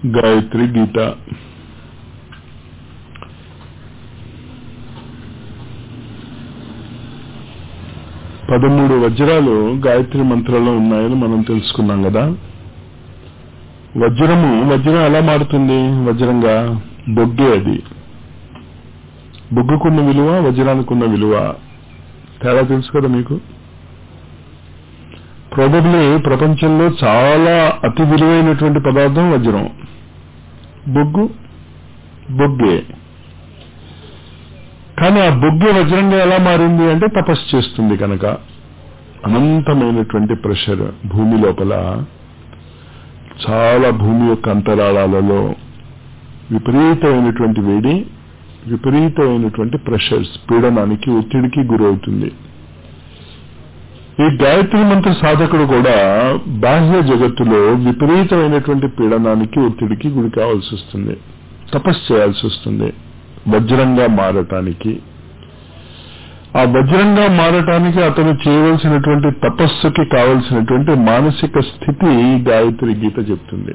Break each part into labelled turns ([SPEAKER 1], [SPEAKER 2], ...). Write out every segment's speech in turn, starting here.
[SPEAKER 1] గాయత్రి గీత పదమూడు వజ్రాలు గాయత్రి మంత్రంలో ఉన్నాయని మనం తెలుసుకున్నాం కదా వజ్రము వజ్రం ఎలా మారుతుంది వజ్రంగా బొగ్గే అది బొగ్గుకున్న విలువ వజ్రానికున్న విలువ తేడా తెలుసు కదా మీకు ప్రాబబ్లీ ప్రపంచంలో చాలా అతి విలువైనటువంటి పదార్థం వజ్రం బొగ్గు బొగ్గే కానీ ఆ బొగ్గే వజ్రంగా ఎలా మారింది అంటే తపస్సు చేస్తుంది కనుక అనంతమైనటువంటి ప్రెషర్ భూమి లోపల చాలా భూమి యొక్క అంతరాళాలలో విపరీతమైనటువంటి వేడి విపరీతమైనటువంటి ప్రెషర్స్ పీడనానికి ఒత్తిడికి గురవుతుంది ఈ గాయత్రి మంత్ర సాధకుడు కూడా బాహ్య జగత్తులో విపరీతమైనటువంటి పీడనానికి ఒత్తిడికి గురి కావాల్సి వస్తుంది తపస్సు చేయాల్సి వస్తుంది వజ్రంగా మారటానికి ఆ వజ్రంగా మారటానికి అతను చేయవలసినటువంటి తపస్సుకి కావలసినటువంటి మానసిక స్థితి గాయత్రి గీత చెప్తుంది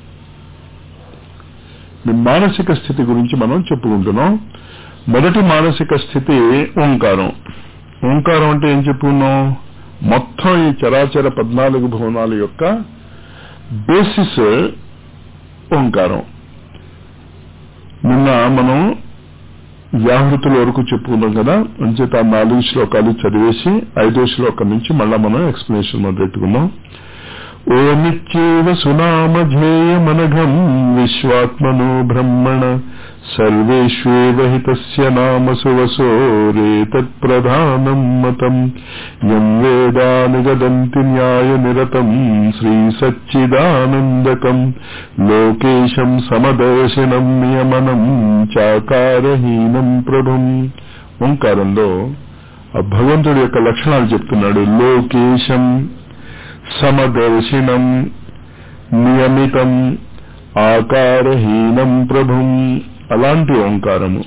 [SPEAKER 1] మీ మానసిక స్థితి గురించి మనం చెప్పుకుంటున్నాం మొదటి మానసిక స్థితి ఓంకారం ఓంకారం అంటే ఏం చెప్పుకున్నాం మొత్తం ఈ చరాచర పద్నాలుగు భవనాల యొక్క బేసిస్ ఓంకారం నిన్న మనం వ్యాహృతుల వరకు చెప్పుకున్నాం కదా అంచేత ఆ నాలుగు శ్లోకాలు చదివేసి ఐదో శ్లోకం నుంచి మళ్ళా మనం ఎక్స్ప్లెనేషన్ మొదలెట్టుకున్నాం ఓమిచ్చేవ సునామధేయమనఘం విశ్వాత్మనో బ్రహ్మణ సర్వేష్వేవ హితస్య నామ సువసోరేతత్ప్రధానం మతం యం వేదా నిగదంతి న్యాయ నిరతం శ్రీ సచ్చిదానందకం లోకేశం సమదర్శనం నియమనం చాకారహీనం ప్రభుం ఓంకారంలో ఆ భగవంతుడి యొక్క లక్షణాలు చెప్తున్నాడు లోకేశం సమదర్శినం నియమితం ఆకారహీనం ప్రభుం అలాంటి ఓంకారము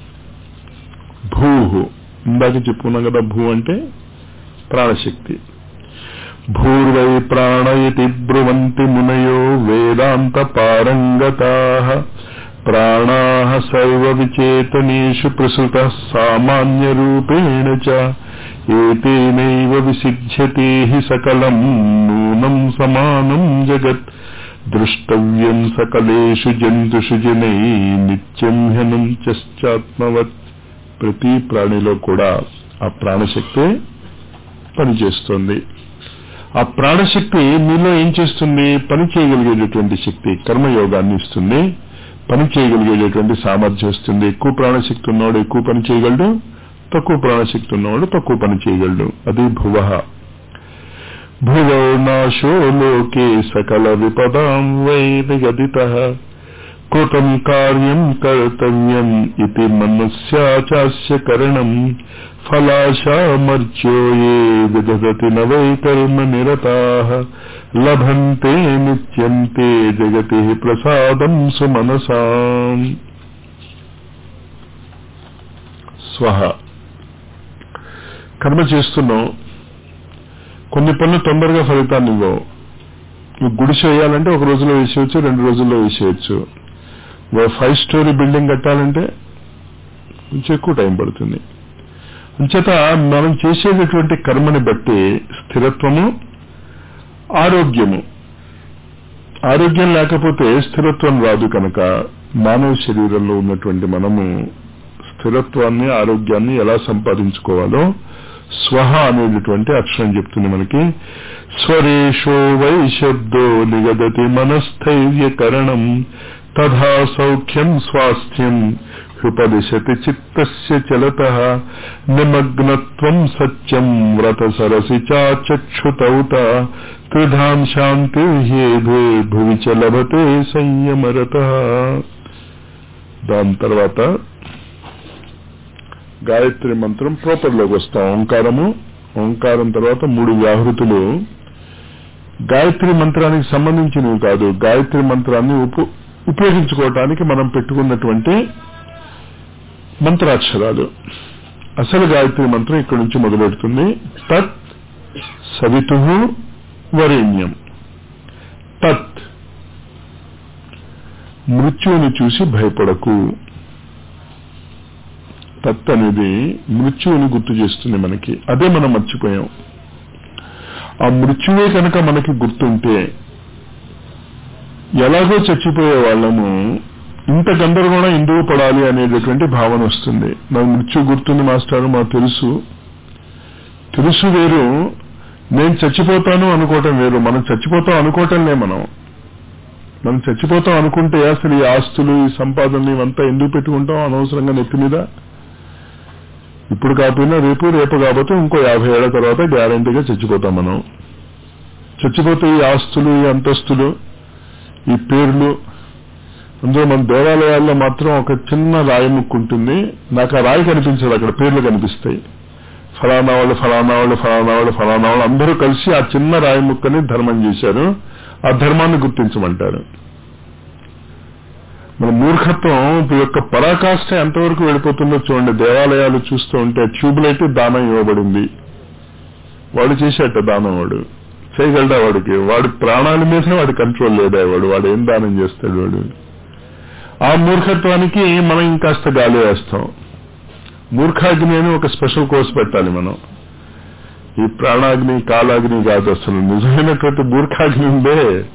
[SPEAKER 1] భూ ఇందాక చెప్పుకున్నాం కదా భూ అంటే ప్రాణశక్తి భూర్వై ప్రాణయతి బ్రువంతి మునయో వేదాంత పారంగతా ప్రాణా సర్వ విచేతనేషు ప్రసృత సామాన్య రూపేణ చ ఏతేనైవ విసిధ్యతే హి సకలం నూనం సమానం జగత్ ద్రష్టవ్యం సకలేషు జంతుషు జనై నిత్యం హ్యనం చాత్మవత్ ప్రతి ప్రాణిలో కూడా ఆ ప్రాణశక్తి పనిచేస్తుంది ఆ ప్రాణశక్తి మీలో ఏం చేస్తుంది పని చేయగలిగేటటువంటి శక్తి కర్మయోగాన్ని ఇస్తుంది పని చేయగలిగేటటువంటి సామర్థ్యం వస్తుంది ఎక్కువ ప్రాణశక్తి ఉన్నవాడు ఎక్కువ పని చేయగలడు తక్కువ ప్రాణశక్తి ఉన్నవాడు తక్కువ పని చేయగలడు అది భువ భువో నాశో లోకే సకల విపదాం వై నిగదిత కృతం కార్యం కర్తవ్యం ఇది మనుష్యాచాస్య కరణం ఫలాశామర్చ్యో ఏ విదధతి నవై కర్మ నిరతా లభంతే నిత్యం తే జగతి ప్రసాదం సుమనసాం స్వహ కర్మ చేస్తున్నావు కొన్ని పనులు తొందరగా ఫలితాన్ని ఇవ్వవు నువ్వు గుడిసె వేయాలంటే ఒక రోజులో వేసేయచ్చు రెండు రోజుల్లో వేసేయచ్చు ఫైవ్ స్టోరీ బిల్డింగ్ కట్టాలంటే కొంచెం ఎక్కువ టైం పడుతుంది అంచేత మనం చేసేటటువంటి కర్మని బట్టి స్థిరత్వము ఆరోగ్యము ఆరోగ్యం లేకపోతే స్థిరత్వం రాదు కనుక మానవ శరీరంలో ఉన్నటువంటి మనము స్థిరత్వాన్ని ఆరోగ్యాన్ని ఎలా సంపాదించుకోవాలో స్వహ అనేటటువంటి అక్షరం చెప్తుంది మనకి స్వరేషో వై శబ్దో నిగదతి మనస్థైర్యకరణం తథా సౌఖ్యం స్వాస్థ్యం హృపదిశతి చిత్తస్య చలత నిమగ్నత్వం సత్యం వ్రత సరసి చాచక్షుతౌత త్రిధాం శాంతి హేభే భువి చ లభతే సంయమరత దాని తర్వాత గాయత్రి మంత్రం ప్రోపర్లోకి వస్తాం ఓంకారము ఓంకారం తర్వాత మూడు వ్యాహృతులు గాయత్రి మంత్రానికి సంబంధించినవి కాదు గాయత్రి మంత్రాన్ని ఉప ఉపయోగించుకోవటానికి మనం పెట్టుకున్నటువంటి మంత్రాక్షరాలు అసలు గాయత్రి మంత్రం ఇక్కడి నుంచి మొదలెడుతుంది తత్ సవితు వరేణ్యం తత్ మృత్యువుని చూసి భయపడకు తత్ అనేది మృత్యువుని గుర్తు చేస్తుంది మనకి అదే మనం మర్చిపోయాం ఆ మృత్యువే కనుక మనకి గుర్తుంటే ఎలాగో చచ్చిపోయే వాళ్ళము ఇంత గందరగోళం ఎందుకు పడాలి అనేటటువంటి భావన వస్తుంది నాకు మృత్యు గుర్తుంది మాస్టారు మాకు తెలుసు తెలుసు వేరు నేను చచ్చిపోతాను అనుకోవటం వేరు మనం చచ్చిపోతాం అనుకోవటంలే మనం మనం చచ్చిపోతాం అనుకుంటే అసలు ఈ ఆస్తులు ఈ సంపాదనలు ఇవంతా ఎందుకు పెట్టుకుంటాం అనవసరంగా నెత్తి మీద ఇప్పుడు కాకపోయినా రేపు రేపు కాకపోతే ఇంకో యాభై ఏళ్ల తర్వాత గ్యారంటీగా చచ్చిపోతాం మనం చచ్చిపోతే ఈ ఆస్తులు ఈ అంతస్తులు ఈ పేర్లు అందులో మన దేవాలయాల్లో మాత్రం ఒక చిన్న రాయి ముక్కు ఉంటుంది నాకు ఆ రాయి కనిపించదు అక్కడ పేర్లు కనిపిస్తాయి ఫలానా వాళ్ళు ఫలానా వాళ్ళు ఫలానా వాళ్ళు ఫలానా వాళ్ళు అందరూ కలిసి ఆ చిన్న రాయి ముక్కని ధర్మం చేశారు ఆ ధర్మాన్ని గుర్తించమంటారు మన మూర్ఖత్వం యొక్క పరాకాష్ఠ ఎంతవరకు వెళ్ళిపోతుందో చూడండి దేవాలయాలు చూస్తూ ఉంటే ట్యూబ్లైట్ దానం ఇవ్వబడింది వాడు చేసేట దానం వాడు చేయగలడా వాడికి వాడి ప్రాణాల మీద వాడి కంట్రోల్ లేదా వాడు వాడు ఏం దానం చేస్తాడు వాడు ఆ మూర్ఖత్వానికి మనం ఇంకాస్త గాలి వేస్తాం మూర్ఖాగ్ని అని ఒక స్పెషల్ కోర్స్ పెట్టాలి మనం ఈ ప్రాణాగ్ని కాలాగ్ని కాదు అసలు నిజమైనటువంటి మూర్ఖాగ్ని ఉందే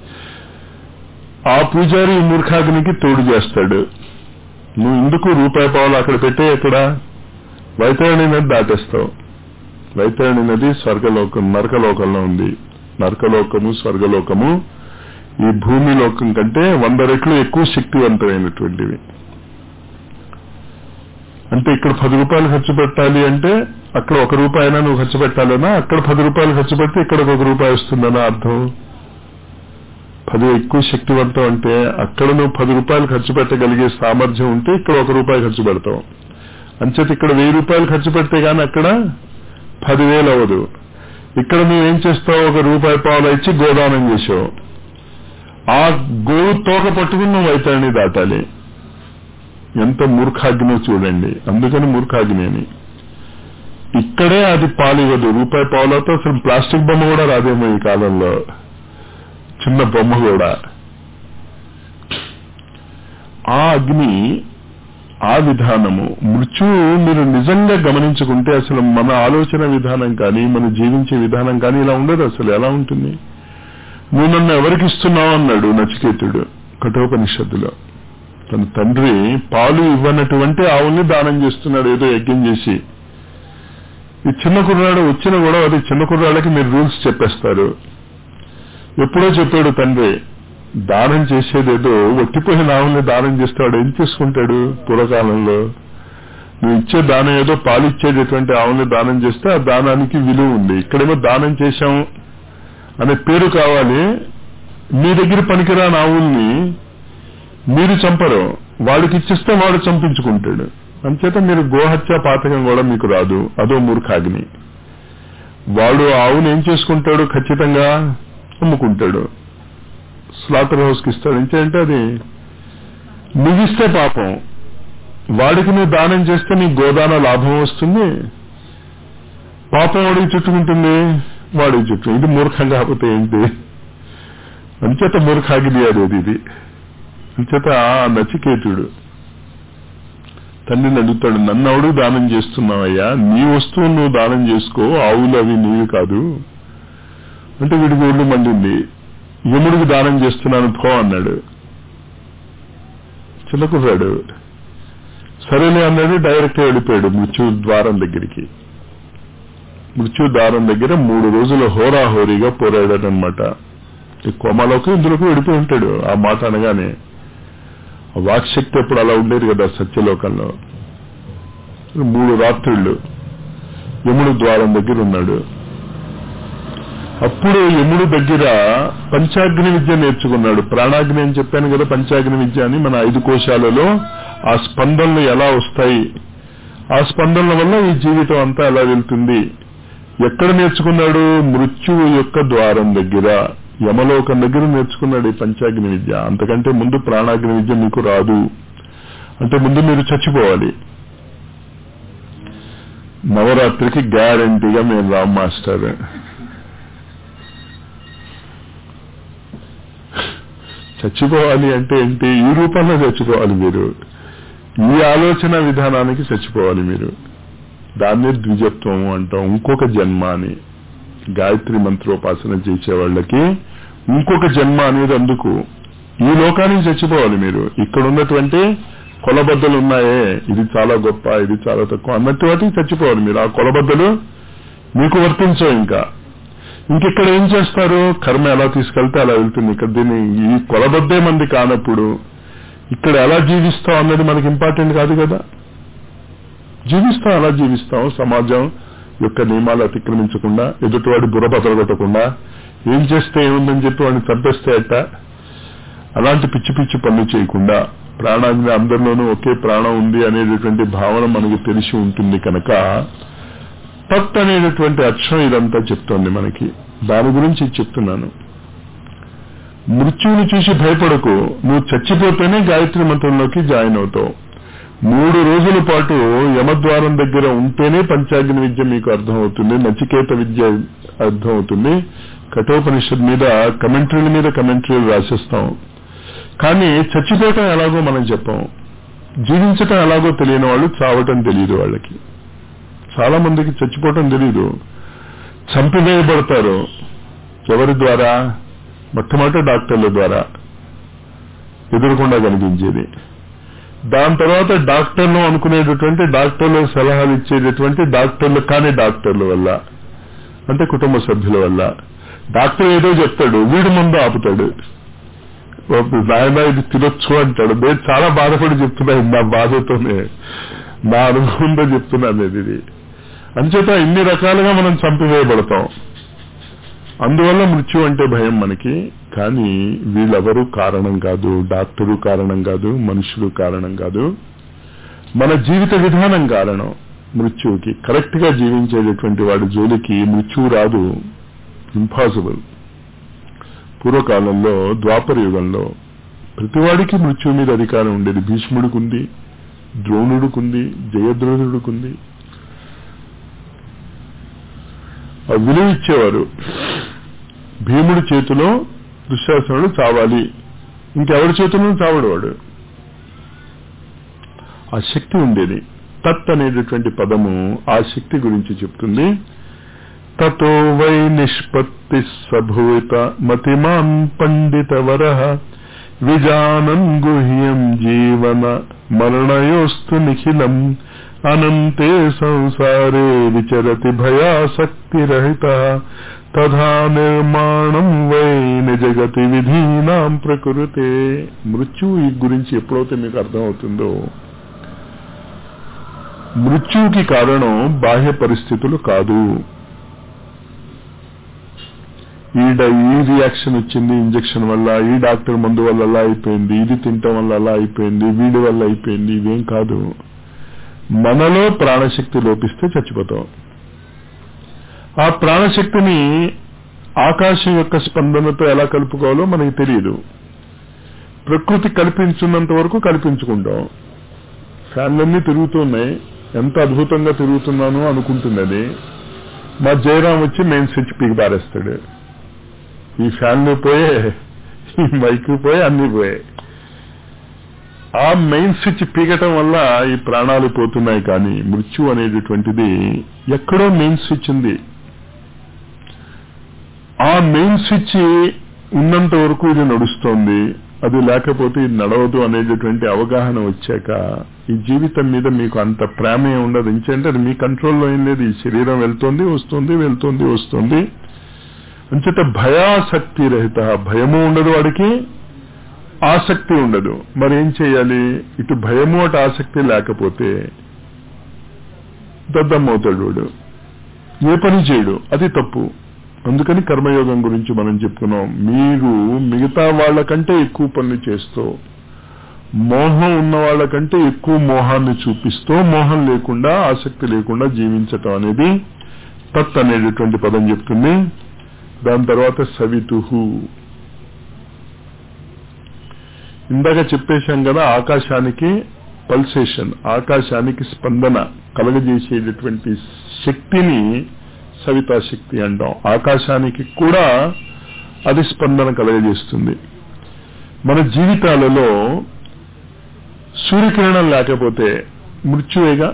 [SPEAKER 1] ఆ పూజారి ఈ మూర్ఖాగ్నికి తోడు చేస్తాడు నువ్వు ఎందుకు రూపాయి పావులు అక్కడ పెట్టే ఎక్కడ వైతరణి నది దాటేస్తావు వైతరణి నది స్వర్గలోకం నరకలోకంలో ఉంది నరకలోకము స్వర్గలోకము ఈ భూమి లోకం కంటే వంద రెట్లు ఎక్కువ శక్తివంతమైనటువంటివి అంటే ఇక్కడ పది రూపాయలు ఖర్చు పెట్టాలి అంటే అక్కడ ఒక రూపాయన నువ్వు ఖర్చు పెట్టాలనా అక్కడ పది రూపాయలు ఖర్చు పెడితే ఇక్కడ ఒక రూపాయి వస్తుందనా అర్థం పది ఎక్కువ శక్తివంతం అంటే అక్కడ నువ్వు పది రూపాయలు ఖర్చు పెట్టగలిగే సామర్థ్యం ఉంటే ఇక్కడ ఒక రూపాయి ఖర్చు పెడతావు అంచేత ఇక్కడ వెయ్యి రూపాయలు ఖర్చు పెడితే గానీ అక్కడ పదివేలు అవ్వదు ఇక్కడ నువ్వేం చేస్తావు ఒక రూపాయి పావులు ఇచ్చి గోదానం చేసావు ఆ గోవు తోక పట్టుకుని నువ్వు వైతరిని దాటాలి ఎంత మూర్ఖాగ్నో చూడండి అందుకని మూర్ఖాగ్ని అని ఇక్కడే అది పాలు ఇవ్వదు రూపాయి పావులతో అసలు ప్లాస్టిక్ బొమ్మ కూడా రాదేమో ఈ కాలంలో చిన్న బొమ్మ కూడా ఆ అగ్ని ఆ విధానము మృత్యువు మీరు నిజంగా గమనించుకుంటే అసలు మన ఆలోచన విధానం కానీ మన జీవించే విధానం కానీ ఇలా ఉండదు అసలు ఎలా ఉంటుంది నువ్వు నన్ను ఎవరికి ఇస్తున్నావు అన్నాడు నచికేతుడు కఠోపనిషత్తులో తన తండ్రి పాలు ఇవ్వనటువంటి ఆవుల్ని దానం చేస్తున్నాడు ఏదో యజ్ఞం చేసి ఈ చిన్న కుర్రాడు వచ్చిన కూడా అది చిన్న కుర్రాళ్ళకి మీరు రూల్స్ చెప్పేస్తారు ఎప్పుడో చెప్పాడు తండ్రి దానం చేసేదేదో ఒట్టిపోయిన ఆవుల్ని దానం చేస్తాడు ఏం చేసుకుంటాడు పూర్వకాలంలో నువ్వు ఇచ్చే దానం ఏదో పాలిచ్చేటటువంటి ఆవుల్ని దానం చేస్తే ఆ దానానికి విలువ ఉంది ఇక్కడేమో దానం చేశాం అనే పేరు కావాలి మీ దగ్గర పనికిరాని ఆవుల్ని మీరు చంపరు వాడికి ఇచ్చిస్తే వాడు చంపించుకుంటాడు అంచేత మీరు గోహత్య పాతకం కూడా మీకు రాదు అదో మూర్ఖాగ్ని వాడు ఆవును ఏం చేసుకుంటాడు ఖచ్చితంగా అమ్ముకుంటాడు స్లాటర్ హౌస్కి ఇస్తాడు ఏంటంటే అది ముగిస్తే పాపం వాడికి నువ్వు దానం చేస్తే నీకు గోదాన లాభం వస్తుంది పాపం వాడికి చుట్టుకుంటుంది వాడికి చుట్టూ ఇది మూర్ఖం కాకపోతే ఏంటి అంచేత మూర్ఖాగిది అది ఇది అంచేత నచికేతుడు తండ్రిని అడుగుతాడు నన్ను అవడు దానం చేస్తున్నావయ్యా నీ వస్తువు నువ్వు దానం చేసుకో ఆవులు అవి నీవి కాదు అంటే వీడికి ఒళ్ళు మండింది యముడికి దానం చేస్తున్నాను పో అన్నాడు చిన్నకుర్రాడు సరేలే అన్నాడు డైరెక్ట్ వెళ్ళిపోయాడు మృత్యు ద్వారం దగ్గరికి మృత్యు ద్వారం దగ్గర మూడు రోజులు హోరాహోరీగా పోరాడాడనమాట ఈ కోమాలోకి ఇందులోకి వెళ్ళిపోయి ఉంటాడు ఆ మాట అనగానే వాక్శక్తి ఎప్పుడు అలా ఉండేది కదా సత్యలోకంలో మూడు రాత్రుళ్ళు యముడు ద్వారం దగ్గర ఉన్నాడు అప్పుడు యముడు దగ్గర పంచాగ్ని విద్య నేర్చుకున్నాడు ప్రాణాగ్ని అని చెప్పాను కదా పంచాగ్ని విద్య అని మన ఐదు కోశాలలో ఆ స్పందనలు ఎలా వస్తాయి ఆ స్పందనల వల్ల ఈ జీవితం అంతా ఎలా వెళ్తుంది ఎక్కడ నేర్చుకున్నాడు మృత్యువు యొక్క ద్వారం దగ్గర యమలోకం దగ్గర నేర్చుకున్నాడు ఈ పంచాగ్ని విద్య అంతకంటే ముందు ప్రాణాగ్ని విద్య మీకు రాదు అంటే ముందు మీరు చచ్చిపోవాలి నవరాత్రికి గ్యారంటీగా మేము రామ్ మాస్టర్ చచ్చిపోవాలి అంటే ఏంటి ఈ రూపంలో చచ్చిపోవాలి మీరు ఈ ఆలోచన విధానానికి చచ్చిపోవాలి మీరు దాన్నే ద్విజత్వం అంటాం ఇంకొక జన్మ అని గాయత్రి మంత్రోపాసన చేసే వాళ్ళకి ఇంకొక జన్మ అనేది అందుకు ఈ లోకానికి చచ్చిపోవాలి మీరు ఇక్కడ ఉన్నటువంటి కొలబద్దలు ఉన్నాయే ఇది చాలా గొప్ప ఇది చాలా తక్కువ అన్నట్టు వాటికి చచ్చిపోవాలి మీరు ఆ కొలబద్దలు మీకు వర్తించవు ఇంకా ఇంకెక్కడ ఏం చేస్తారు కర్మ ఎలా తీసుకెళ్తే అలా వెళ్తుంది ఇక్కడ దీన్ని ఈ కొలబద్దే మంది కానప్పుడు ఇక్కడ ఎలా జీవిస్తాం అన్నది మనకి ఇంపార్టెంట్ కాదు కదా జీవిస్తాం అలా జీవిస్తాం సమాజం యొక్క నియమాలు అతిక్రమించకుండా ఎదుటివాడి బుర్ర బదలగొట్టకుండా ఏం చేస్తే ఏముందని చెప్పి వాడిని చంపేస్తే అట్ట అలాంటి పిచ్చి పిచ్చి పనులు చేయకుండా ప్రాణాన్ని అందరిలోనూ ఒకే ప్రాణం ఉంది అనేటటువంటి భావన మనకు తెలిసి ఉంటుంది కనుక తత్ అనేటటువంటి అక్షరం ఇదంతా చెప్తోంది మనకి దాని గురించి చెప్తున్నాను మృత్యువుని చూసి భయపడకు నువ్వు చచ్చిపోతేనే గాయత్రి మంత్రంలోకి జాయిన్ అవుతావు మూడు రోజుల పాటు యమద్వారం దగ్గర ఉంటేనే పంచాగ్ని విద్య మీకు అర్థమవుతుంది నచికేత విద్య అర్థమవుతుంది కఠోపనిషత్ మీద కమెంటరీల మీద కమెంటరీలు రాసిస్తాం కానీ చచ్చిపోవటం ఎలాగో మనం చెప్పాం జీవించటం ఎలాగో తెలియని వాళ్ళు చావటం తెలియదు వాళ్ళకి చాలా మందికి చచ్చిపోవటం తెలియదు చంపివేయబడతారు ఎవరి ద్వారా మొట్టమొదటి డాక్టర్ల ద్వారా ఎదురకుండా కనిపించేది దాని తర్వాత డాక్టర్లు అనుకునేటటువంటి డాక్టర్లు సలహాలు ఇచ్చేటటువంటి డాక్టర్లు కాని డాక్టర్ల వల్ల అంటే కుటుంబ సభ్యుల వల్ల డాక్టర్ ఏదో చెప్తాడు వీడు ముందు ఆపుతాడు నాయన ఇది తినొచ్చు అంటాడు నేను చాలా బాధపడి చెప్తున్నా నా బాధతోనే నా అనుభవంతో చెప్తున్నాను ఇది అంచేత ఇన్ని రకాలుగా మనం చంపివేయబడతాం అందువల్ల మృత్యు అంటే భయం మనకి కానీ వీళ్ళెవరూ కారణం కాదు డాక్టరు కారణం కాదు మనుషులు కారణం కాదు మన జీవిత విధానం కారణం మృత్యువుకి కరెక్ట్ గా జీవించేటటువంటి వాడి జోలికి మృత్యువు రాదు ఇంపాసిబుల్ పూర్వకాలంలో ద్వాపర యుగంలో ప్రతివాడికి మృత్యువు మీద అధికారం ఉండేది భీష్ముడికి ద్రోణుడికుంది జయద్రోణుడికుంది ఆ విలువ ఇచ్చేవారు భీముడి చేతిలో దుశ్శాసనుడు చావాలి ఇంకెవరి చేతిలో చావడు వాడు ఆ శక్తి ఉండేది తత్ అనేటటువంటి పదము ఆ శక్తి గురించి చెప్తుంది తతో వై నిష్పత్తి సభూత మతిమాన్ పండితవర విజానన్ గుహ్యం జీవన మరణయోస్తు నిఖిలం అనంతే సంసారే విచరతి భయాసక్తిరహిత తథా నిర్మాణం వై నిజగతి విధీనాం ప్రకృతే మృత్యు ఈ గురించి ఎప్పుడైతే మీకు అర్థమవుతుందో మృత్యువుకి కారణం బాహ్య పరిస్థితులు కాదు ఈడ ఈ రియాక్షన్ వచ్చింది ఇంజక్షన్ వల్ల ఈ డాక్టర్ మందు వల్ల అలా అయిపోయింది ఇది తినటం వల్ల అలా అయిపోయింది వీడి వల్ల అయిపోయింది ఇవేం కాదు మనలో ప్రాణశక్తి లోపిస్తే చచ్చిపోతాం ఆ ప్రాణశక్తిని ఆకాశం యొక్క స్పందనతో ఎలా కలుపుకోవాలో మనకి తెలియదు ప్రకృతి కల్పించున్నంత వరకు కల్పించుకుంటాం ఫ్యాన్లన్నీ తిరుగుతున్నాయి ఎంత అద్భుతంగా తిరుగుతున్నాను అనుకుంటున్నది మా జయరాం వచ్చి మెయిన్ స్విచ్ పీకి పారేస్తాడు ఈ ఫ్యాన్లు పోయే ఈ మైక్ పోయి అన్ని పోయాయి ఆ మెయిన్ స్విచ్ పీకటం వల్ల ఈ ప్రాణాలు పోతున్నాయి కానీ మృత్యు అనేటటువంటిది ఎక్కడో మెయిన్ స్విచ్ ఉంది ఆ మెయిన్ స్విచ్ ఉన్నంత వరకు ఇది నడుస్తోంది అది లేకపోతే ఇది నడవదు అనేటటువంటి అవగాహన వచ్చాక ఈ జీవితం మీద మీకు అంత ప్రేమ ఉండదు ఎందుకంటే అది మీ కంట్రోల్లో ఏం లేదు ఈ శరీరం వెళ్తోంది వస్తుంది వెళ్తుంది వస్తుంది అంచేత భయాసక్తి రహిత భయము ఉండదు వాడికి ఆసక్తి ఉండదు మరి ఏం చేయాలి ఇటు భయము అటు ఆసక్తి లేకపోతే దద్దమ్మవుతాడు వాడు ఏ పని చేయడు అది తప్పు అందుకని కర్మయోగం గురించి మనం చెప్పుకున్నాం మీరు మిగతా వాళ్ళకంటే ఎక్కువ పనులు చేస్తూ మోహం ఉన్న వాళ్ళకంటే ఎక్కువ మోహాన్ని చూపిస్తూ మోహం లేకుండా ఆసక్తి లేకుండా జీవించటం అనేది తత్ అనేటటువంటి పదం చెప్తుంది దాని తర్వాత సవితుహు ఇందాక చెప్పేశాం కదా ఆకాశానికి పల్సేషన్ ఆకాశానికి స్పందన కలగజేసేటటువంటి శక్తిని సవితా శక్తి అంటాం ఆకాశానికి కూడా అది స్పందన కలగజేస్తుంది మన జీవితాలలో సూర్యకిరణం లేకపోతే మృత్యువేగా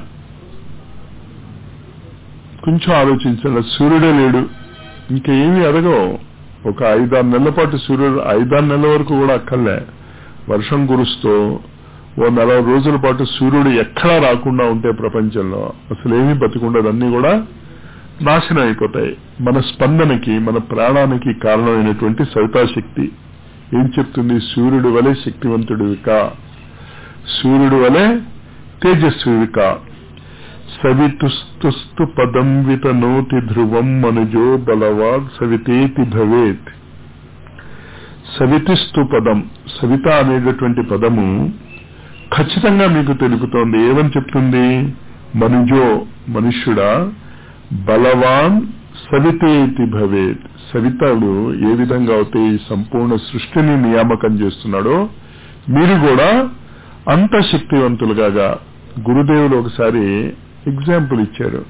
[SPEAKER 1] కొంచెం ఆలోచించండి సూర్యుడే లేడు ఇంకా ఏమీ అడగవు ఒక ఐదారు నెలల పాటు సూర్యుడు ఐదారు నెలల వరకు కూడా అక్కర్లే వర్షం కురుస్తూ ఓ నలభై రోజుల పాటు సూర్యుడు ఎక్కడా రాకుండా ఉంటే ప్రపంచంలో అసలు ఏమీ బతికుండదు అన్ని కూడా నాశనం అయిపోతాయి మన స్పందనకి మన ప్రాణానికి కారణమైనటువంటి సవితాశక్తి ఏం చెప్తుంది సూర్యుడు వలె శక్తివంతుడివికా సూర్యుడు వలె తేజస్వివికా సవితుస్తుస్తు పదం వితనోతి ధ్రువం మనుజో బలవాగ్ సవితేతి భవేత్ సవితిస్తు పదం సవిత అనేటటువంటి పదము ఖచ్చితంగా మీకు తెలుపుతోంది ఏమని చెప్తుంది మనుజో మనుష్యుడా బలవాన్ సవితేతి భవేత్ సవితడు ఏ విధంగా అయితే ఈ సంపూర్ణ సృష్టిని నియామకం చేస్తున్నాడో మీరు కూడా అంత శక్తివంతులుగా గురుదేవులు ఒకసారి ఎగ్జాంపుల్ ఇచ్చారు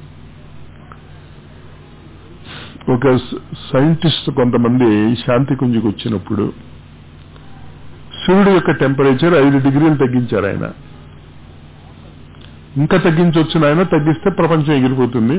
[SPEAKER 1] ఒక సైంటిస్ట్ కొంతమంది శాంతి కుంజికి వచ్చినప్పుడు సూర్యుడు యొక్క టెంపరేచర్ ఐదు డిగ్రీలు తగ్గించారు ఆయన ఇంకా తగ్గించవచ్చు ఆయన తగ్గిస్తే ప్రపంచం ఎగిరిపోతుంది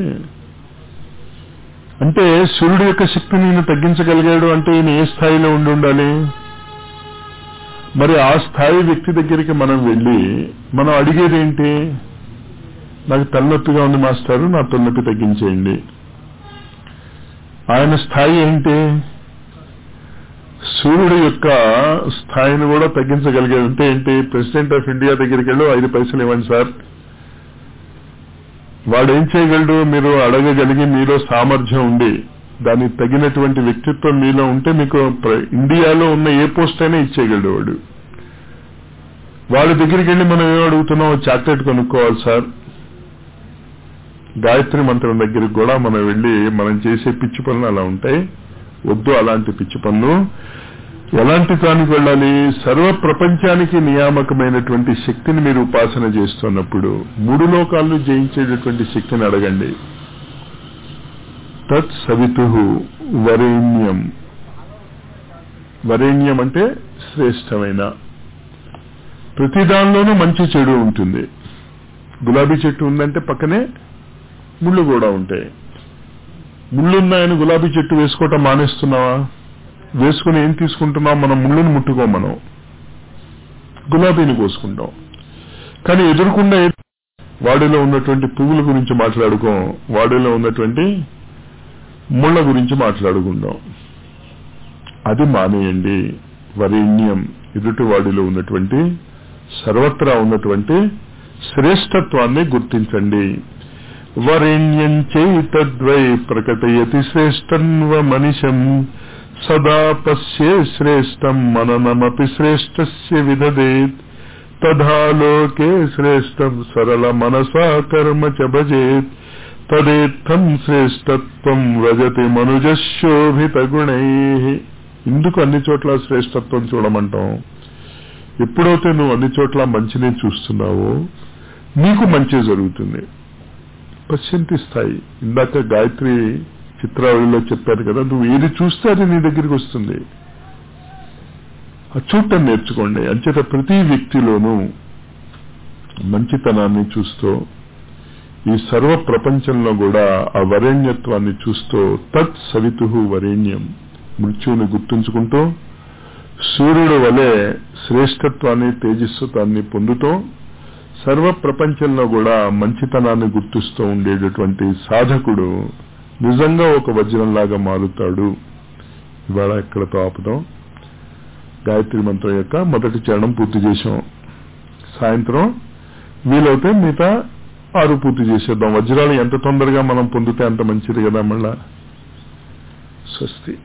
[SPEAKER 1] అంటే సూర్యుడు యొక్క శక్తిని ఈయన తగ్గించగలిగాడు అంటే ఈయన ఏ స్థాయిలో ఉండి ఉండాలి మరి ఆ స్థాయి వ్యక్తి దగ్గరికి మనం వెళ్ళి మనం అడిగేది ఏంటి నాకు తలనొప్పిగా ఉంది మాస్టారు నా తలనొప్పి తగ్గించేయండి ఆయన స్థాయి ఏంటి సూర్యుడు యొక్క స్థాయిని కూడా తగ్గించగలిగాడు అంటే ఏంటి ప్రెసిడెంట్ ఆఫ్ ఇండియా దగ్గరికి వెళ్ళి ఐదు పైసలు ఇవ్వండి సార్ వాడు ఏం చేయగలడు మీరు అడగగలిగి మీలో సామర్థ్యం ఉండి దానికి తగినటువంటి వ్యక్తిత్వం మీలో ఉంటే మీకు ఇండియాలో ఉన్న ఏ పోస్ట్ అయినా ఇచ్చేయగలడు వాడు వాళ్ళ దగ్గరికి వెళ్ళి మనం ఏం అడుగుతున్నాం చాక్లెట్ కొనుక్కోవాలి సార్ గాయత్రి మంత్రం దగ్గరికి కూడా మనం వెళ్ళి మనం చేసే పిచ్చి పనులు అలా ఉంటాయి వద్దు అలాంటి పిచ్చి పనులు ఎలాంటి దానికి వెళ్ళాలి సర్వ ప్రపంచానికి నియామకమైనటువంటి శక్తిని మీరు ఉపాసన చేస్తున్నప్పుడు మూడు లోకాలను జయించేటటువంటి శక్తిని అడగండి తత్ సవితు వరేణ్యం వరేణ్యం అంటే శ్రేష్టమైన ప్రతి దానిలోనూ మంచి చెడు ఉంటుంది గులాబీ చెట్టు ఉందంటే పక్కనే ముళ్ళు కూడా ఉంటాయి ముళ్ళున్నాయని గులాబీ చెట్టు వేసుకోవటం మానేస్తున్నావా వేసుకుని ఏం తీసుకుంటున్నాం మనం ముళ్ళుని ముట్టుకోం మనం గులాబీని కోసుకుంటాం కానీ ఎదురుకుండా వాడిలో ఉన్నటువంటి పువ్వుల గురించి మాట్లాడుకోం వాడిలో ఉన్నటువంటి ముళ్ళ గురించి మాట్లాడుకుందాం అది మానేయండి వరేణ్యం ఎదుటి వాడిలో ఉన్నటువంటి సర్వత్రా ఉన్నటువంటి శ్రేష్టత్వాన్ని గుర్తించండి వరేణ్యం చైతద్వై ప్రకటయతి శ్రేష్టన్వ మనిషం సదా పశ్యే శ్రేష్టం మననమపి శ్రేష్టస్య విదదేత్ తథా లోకే శ్రేష్టం సరళ మనసా కర్మ చ భజేత్ తదేత్తం శ్రేష్టత్వం వ్రజతి మనుజశోభిత గుణై ఇందుకు అన్ని చోట్ల శ్రేష్టత్వం చూడమంటాం ఎప్పుడైతే నువ్వు అన్ని చోట్ల మంచినే చూస్తున్నావో నీకు మంచి జరుగుతుంది పశ్చంతి స్థాయి ఇందాక గాయత్రి చిత్రావళిలో చెప్పారు కదా నువ్వు ఏది చూస్తే అది నీ దగ్గరికి వస్తుంది ఆ చూడటం నేర్చుకోండి అంచేత ప్రతి వ్యక్తిలోనూ మంచితనాన్ని చూస్తూ ఈ సర్వ ప్రపంచంలో కూడా ఆ వరేణ్యత్వాన్ని చూస్తూ తత్ సవితు వరేణ్యం మృత్యువుని గుర్తుంచుకుంటూ సూర్యుడు వలె శ్రేష్టత్వాన్ని తేజస్సుతాన్ని పొందుతూ సర్వ ప్రపంచంలో కూడా మంచితనాన్ని గుర్తిస్తూ ఉండేటటువంటి సాధకుడు నిజంగా ఒక వజ్రంలాగా మారుతాడు ఇవాళ ఎక్కడతో ఆపుదాం గాయత్రి మంత్రం యొక్క మొదటి చరణం పూర్తి చేశాం సాయంత్రం వీలైతే మిగతా ఆరు పూర్తి చేసేద్దాం వజ్రాలు ఎంత తొందరగా మనం పొందితే అంత మంచిది కదా మళ్ళా స్వస్తి